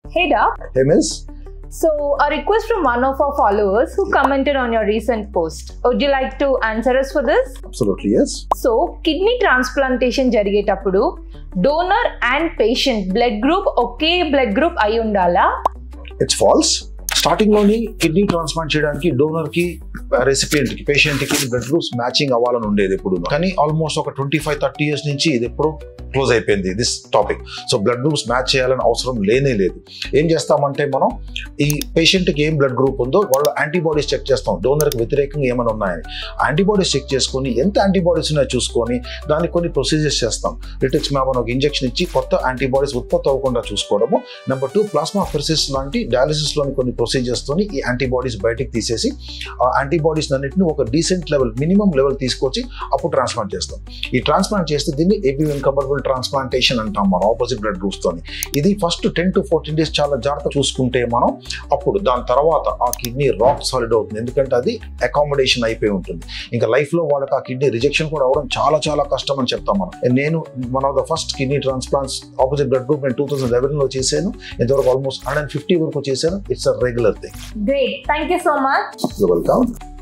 Hey Doc. Hey, Miss. So, a request from one of our followers who commented on your recent post. Would you like to answer us for this? Absolutely, yes. So kidney transplantation జరిగేటప్పుడు donor and patient blood group ఒకే blood group అయి ఉండాలా it's false starting లోని kidney transplant చేయడానికి donor కి recipient కి patient కి blood groups matching అవ్వాలని ఉండేది ఎప్పుడు కానీ ఆల్మోస్ట్ ఒక ట్వంటీ ఫైవ్ థర్టీ ఇయర్స్ నుంచి ఇది ఎప్పుడు క్లోజ్ అయిపోయింది this topic so blood groups match చేయాలని అవసరం లేనే లేదు ఏం చేస్తామంటే మనం ఈ పేషెంట్ కి ఏం బ్లడ్ గ్రూప్ ఉందో వాళ్ళు యాంటీబాడీస్ చెక్ చేస్తాం డోనర్ కి వ్యతిరేకంగా ఏమైనా ఉన్నాయని యాంటీబాడీస్ చెక్ చేసుకొని ఎంత యాంటీబాడీస్ ఉన్నాయో చూసుకొని దానికి కొన్ని ప్రొసీజర్స్ చేస్తాం రిటెక్స్ మ్యాప్ అని ఒక ఇంజెక్షన్ ఇచ్చి కొత్త యాంటీబాడీస్ ఉత్పత్తి అవ్వకుండా చూసుకోవడము నెంబర్ టూ ప్లాస్మా ఫెర్సిస్ లాంటి డయాలిసిస్ లోని కొన్ని ప్రొసీజర్స్ తోని ఈ యాంటీబాడీస్ బయటికి తీసేసి ఆ యాంటీబాడీస్ అన్నింటిని ఒక డీసెంట్ లెవెల్ మినిమం లెవెల్ తీసుకొచ్చి అప్పుడు ట్రాన్స్ప్లాంట్ చేస్తాం ఈ ట్రాన్స్ప్లాంట్ చేస్తే దీన్ని ఏబీ ఇన్కంపరబుల్ ట్రాన్స్ప్లాంటేషన్ అంటాం మనం ఆపోజిట్ బ్లడ్ గ్రూప్స్ తోని ఇది first ten to fourteen days చాలా జాగ్రత్త చూసుకుంటే మనం అప్పుడు దాని తర్వాత ఆ కిడ్నీ రాక్ సాలిడ్ అవుతుంది ఎందుకంటే అది అకామిడేషన్ అయిపోయి ఉంటుంది ఇంకా లైఫ్ లో వాళ్ళకి ఆ కిడ్నీ రిజెక్షన్ కూడా అవడం చాలా చాలా కష్టం అని చెప్తాం మనం నేను one of the first kidney transplants opposite blood group నేను టూ థౌసండ్ లెవెన్ లో చేశాను ఇంతవరకు ఆల్మోస్ట్ హండ్రెడ్ ఫిఫ్టీ వరకు చేశాను it's a regular thing great thank you so much welcome